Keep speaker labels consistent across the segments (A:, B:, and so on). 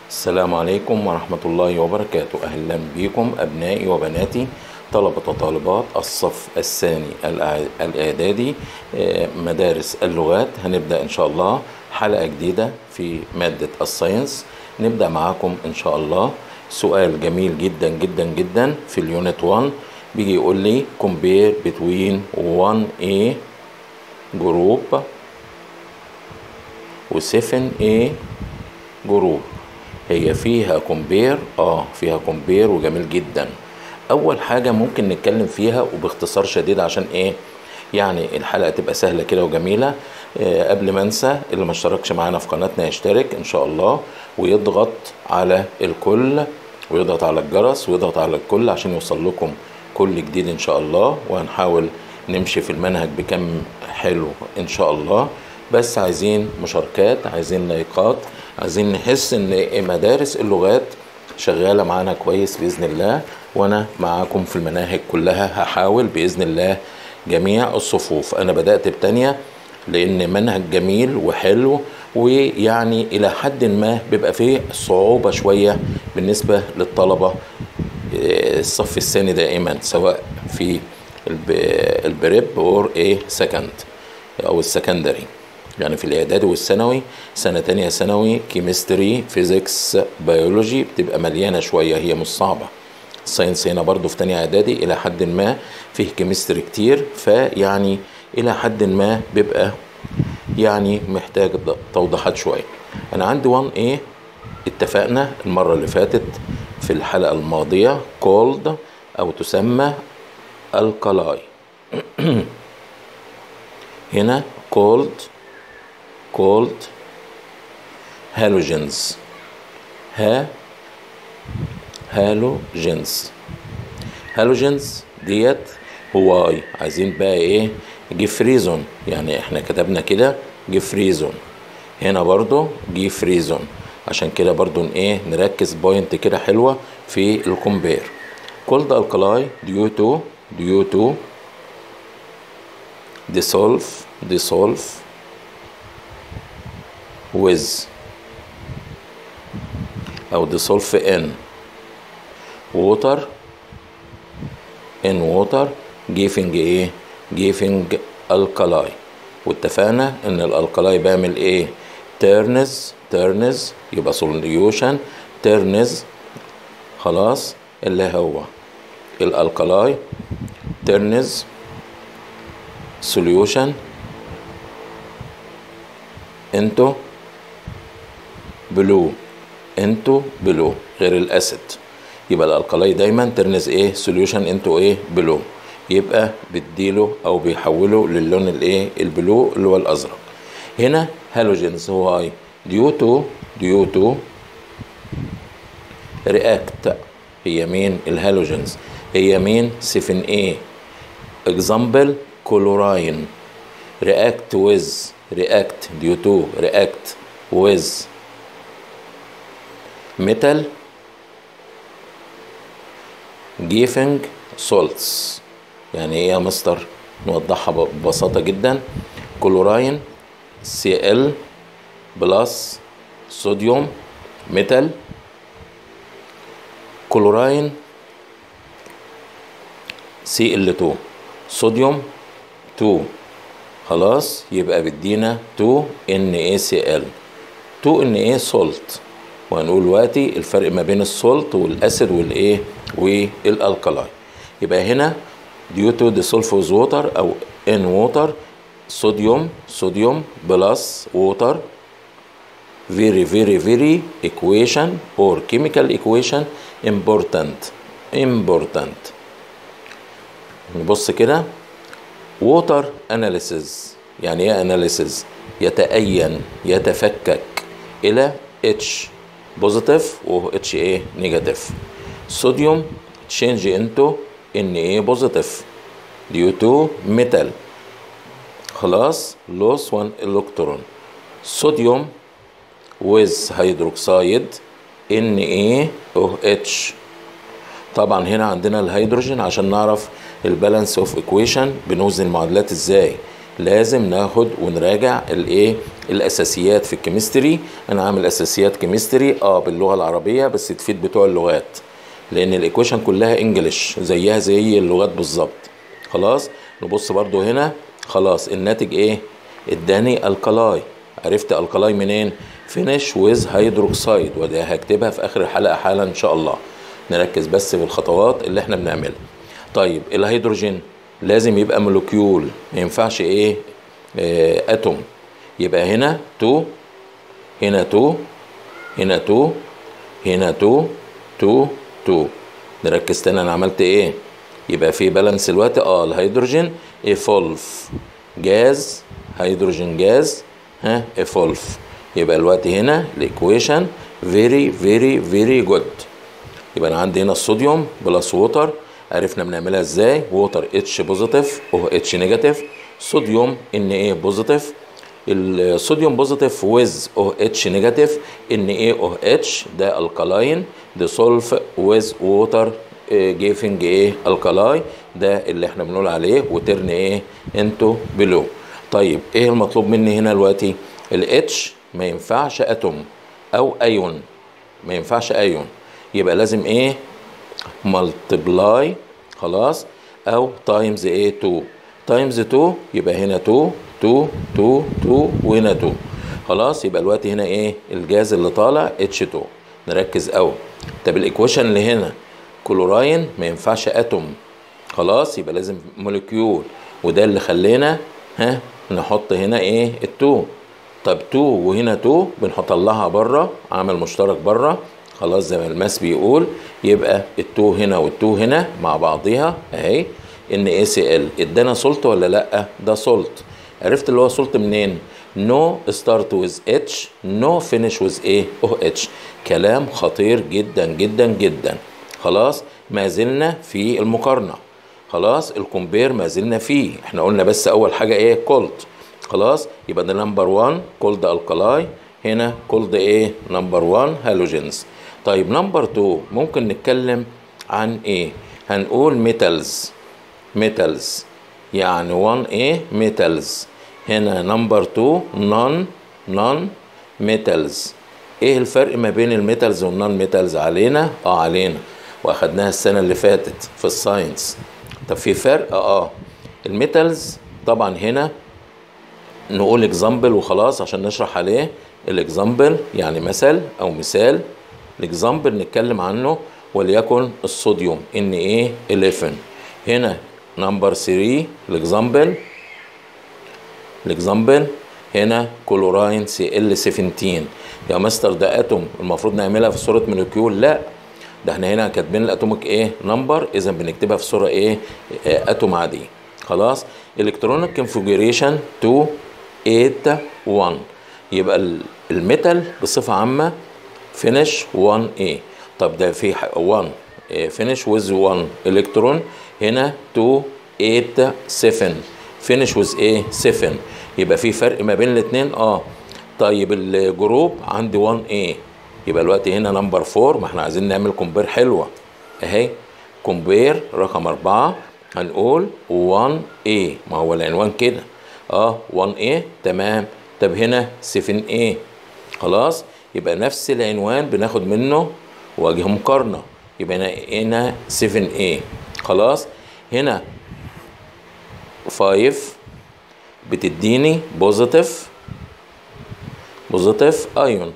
A: السلام عليكم ورحمة الله وبركاته أهلا بكم أبنائي وبناتي طلبة وطالبات الصف الثاني الإع- الإعدادي آه، مدارس اللغات هنبدأ إن شاء الله حلقة جديدة في مادة الساينس نبدأ معاكم إن شاء الله سؤال جميل جدا جدا جدا في اليونت 1 بيجي يقول لي compare between 1A جروب و 7A جروب هي فيها كومبير اه فيها كومبير وجميل جدا اول حاجه ممكن نتكلم فيها وباختصار شديد عشان ايه يعني الحلقه تبقى سهله كده وجميله آه قبل ما انسى اللي ما اشتركش معانا في قناتنا يشترك ان شاء الله ويضغط على الكل ويضغط على الجرس ويضغط على الكل عشان يوصل لكم كل جديد ان شاء الله وهنحاول نمشي في المنهج بكم حلو ان شاء الله بس عايزين مشاركات عايزين لايكات عايزين نحس ان مدارس اللغات شغاله معانا كويس باذن الله وانا معاكم في المناهج كلها هحاول باذن الله جميع الصفوف انا بدات بتانية لان منهج جميل وحلو ويعني الى حد ما بيبقى فيه صعوبه شويه بالنسبه للطلبه آه، الصف الثاني دائما سواء في الب- البريب اور ايه سكند او السكندري يعني في الاعدادي والثانوي سنه تانية ثانوي كيمستري فيزيكس بيولوجي بتبقى مليانه شويه هي مش صعبه الساينس هنا برضو في تانية اعدادي الى حد ما فيه كيمستري كتير فيعني الى حد ما بيبقى يعني محتاج ض- توضيحات شويه انا عندي 1 ايه اتفقنا المره اللي فاتت في الحلقه الماضيه كولد او تسمى الكلاي هنا كولد كولد هالوجينز ها هالوجينز هالوجينز ديت هواي عايزين بقى ايه جيفريزون يعني احنا كتبنا كده جيفريزون هنا برضو جيفريزون عشان كده برضو ن- ايه نركز بوينت كده حلوة في الكومبير كولد الكلاي ديو تو ديو تو dissolve dissolve with أو dissolve in water in water giving إيه giving alkali واتفقنا إن الالكلاي بيعمل إيه turns turns يبقى solution turns خلاص اللي هو الالكلاي turns solution into blue into blue غير الاسيد يبقى الالكلاي دايما ترنز ايه سوليوشن انتو ايه بلو يبقى بتديله او بيحوله للون الايه البلو اللي هو الازرق هنا هالوجينز هو اي ديو تو ديو تو رياكت هي مين الهالوجينز هي مين 7A example chlorine react with react due to react with metal giving salts يعني ايه يا مستر نوضحها ببساطة جدا كلوراين Cl بلس صوديوم ميتال كلوراين Cl2 صوديوم 2 خلاص يبقى بيدينا 2 NaCl 2 Na سولت وهنقول دلوقتي الفرق ما بين السولت والاسيد والايه والالكلاي يبقى هنا due to dissolve with water او in water صوديوم صوديوم بلس water very very very equation or chemical equation important important نبص كده ووتر اناليسيز يعني ايه اناليسيز يتأين يتفكك الى اتش بوزيتيف و اتش ايه نيجاتيف صوديوم تشينج انتو ان ايه بوزيتيف ديو تو ميتال خلاص لوس 1 الكترون صوديوم ويز هيدروكسيد ان ايه او اتش طبعا هنا عندنا الهيدروجين عشان نعرف البالانس اوف ايكويشن بنوزن المعادلات ازاي لازم ناخد ونراجع الايه الاساسيات في الكيمستري انا عامل اساسيات كيمستري اه باللغه العربيه بس تفيد بتوع اللغات لان الايكويشن كلها انجلش زيها زي اللغات بالظبط خلاص نبص برضو هنا خلاص الناتج ايه اداني الكلاي عرفت الكلاي منين فينيش ويز هيدروكسيد وده هكتبها في اخر الحلقه حالا ان شاء الله نركز بس في الخطوات اللي احنا بنعملها طيب الهيدروجين لازم يبقى مولكيول ما ينفعش ايه آه اتوم يبقى هنا 2 هنا 2 هنا 2 هنا 2 2 2 نركز تاني انا عملت ايه يبقى في بالانس الوقت اه الهيدروجين ايفولف جاز هيدروجين جاز ها ايفولف يبقى الوقت هنا الايكويشن فيري فيري فيري جود يبقى انا عندي هنا الصوديوم بلس ووتر عرفنا بنعملها ازاي ووتر اتش بوزيتيف او اتش نيجاتيف صوديوم ان ايه بوزيتيف الصوديوم بوزيتيف ويز او اتش نيجاتيف ان ايه او اتش ده الكالاين ديسولف ويز ووتر جيفنج ايه الكالاي ده اللي احنا بنقول عليه وترن ايه انتو بلو طيب ايه المطلوب مني هنا دلوقتي الاتش ما ينفعش اتوم او ايون ما ينفعش ايون يبقى لازم ايه ملتبلاي خلاص او تايمز ايه 2 تايمز 2 يبقى هنا 2 2 2 2 وهنا 2 خلاص يبقى الوقت هنا ايه الجاز اللي طالع اتش 2 نركز قوي طب الايكويشن اللي هنا كلوراين ما ينفعش اتوم خلاص يبقى لازم موليكيول وده اللي خلينا ها نحط هنا ايه التو طب 2 وهنا 2 بنحط لها بره عامل مشترك بره خلاص زي ما الماس بيقول يبقى التو هنا والتو هنا مع بعضيها اهي ان اي سي ال ادانا سولت ولا لا ده سولت عرفت اللي هو سولت منين نو ستارت ويز اتش نو فينيش ويز ايه او اتش كلام خطير جدا جدا جدا خلاص ما زلنا في المقارنه خلاص الكومبير ما زلنا فيه احنا قلنا بس اول حاجه ايه كولد خلاص يبقى ده نمبر 1 كولد الكلاي هنا كولد ايه نمبر 1 هالوجينز طيب نمبر 2 ممكن نتكلم عن ايه هنقول ميتالز ميتالز يعني 1 ايه ميتالز هنا نمبر 2 نون نون ميتالز ايه الفرق ما بين الميتالز والنون ميتالز علينا اه علينا واخدناها السنه اللي فاتت في الساينس طب في فرق اه الميتالز طبعا هنا نقول اكزامبل وخلاص عشان نشرح عليه الاكزامبل يعني مثل او مثال الاكزامبل نتكلم عنه وليكن الصوديوم ان ايه 11 هنا نمبر 3 الاكزامبل الاكزامبل هنا كلوراين سي ال 17 يا مستر ده اتوم المفروض نعملها في صوره موليكيول لا ده احنا هنا كاتبين الاتوميك ايه نمبر اذا بنكتبها في صوره ايه اه اتوم عادي خلاص الكترونيك كونفيجريشن 2 8 1 يبقى الميتال بصفه عامه فينش 1 a طب ده في 1 فينش ويز 1 الكترون هنا 2 8 7 فينش ويز ايه 7 يبقى في فرق ما بين الاثنين اه طيب الجروب عندي 1 a يبقى الوقت هنا نمبر 4 ما احنا عايزين نعمل كومبير حلوه اهي كومبير رقم 4 هنقول 1 a ما هو العنوان كده اه 1 a تمام طب هنا 7 a خلاص يبقى نفس العنوان بناخد منه وجه مقارنة يبقى هنا 7A خلاص هنا 5 بتديني بوزيتيف بوزيتيف ايون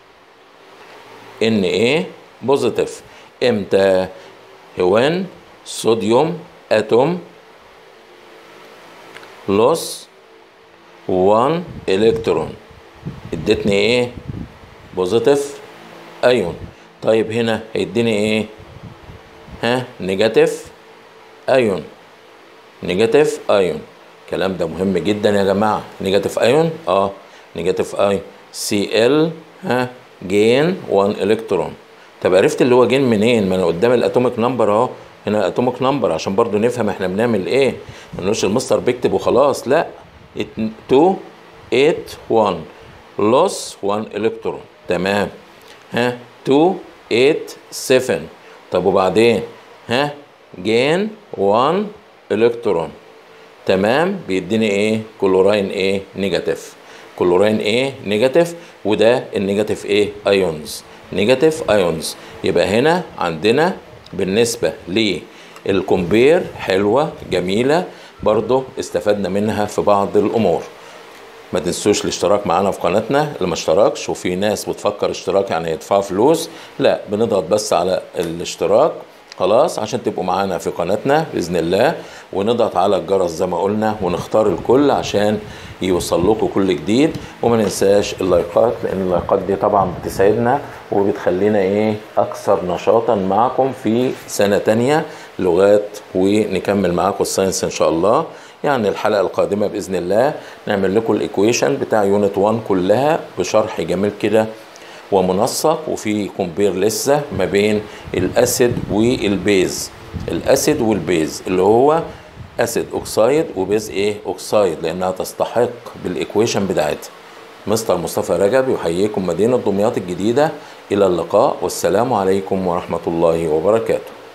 A: ان ايه بوزيتيف امتى هوان صوديوم اتوم لوس 1 الكترون ادتني ايه بوزيتيف ايون طيب هنا هيديني ايه ها نيجاتيف ايون نيجاتيف ايون الكلام ده مهم جدا يا جماعه نيجاتيف ايون اه نيجاتيف ايون سي ال ها جين 1 الكترون طب عرفت اللي هو جين منين ما انا قدام الاتوميك نمبر اهو هنا الاتوميك نمبر عشان برضو نفهم احنا بنعمل ايه ما نقولش المستر بيكتب وخلاص لا 2 8 1 لوس 1 الكترون تمام ها 2 8 7 طب وبعدين ها جين 1 الكترون تمام بيديني ايه كلوراين ايه نيجاتيف كلورين ايه نيجاتيف وده النيجاتيف ايه ايونز نيجاتيف ايونز يبقى هنا عندنا بالنسبه للكومبير حلوه جميله برضو استفدنا منها في بعض الامور ما تنسوش الاشتراك معانا في قناتنا اللي ما اشتركش وفي ناس بتفكر اشتراك يعني يدفع فلوس لا بنضغط بس على الاشتراك خلاص عشان تبقوا معانا في قناتنا باذن الله ونضغط على الجرس زي ما قلنا ونختار الكل عشان يوصل لكم كل جديد وما ننساش اللايكات لان اللايكات دي طبعا بتساعدنا وبتخلينا ايه اكثر نشاطا معكم في سنه تانية لغات ونكمل معاكم الساينس ان شاء الله يعني الحلقه القادمه باذن الله نعمل لكم الايكويشن بتاع يونت 1 كلها بشرح جميل كده ومنسق وفي كومبير لسه ما بين الاسيد والبيز الاسيد والبيز اللي هو اسيد اوكسايد وبيز ايه اوكسايد لانها تستحق بالايكويشن بتاعتها مستر مصطفى رجب يحييكم مدينه دمياط الجديده الى اللقاء والسلام عليكم ورحمه الله وبركاته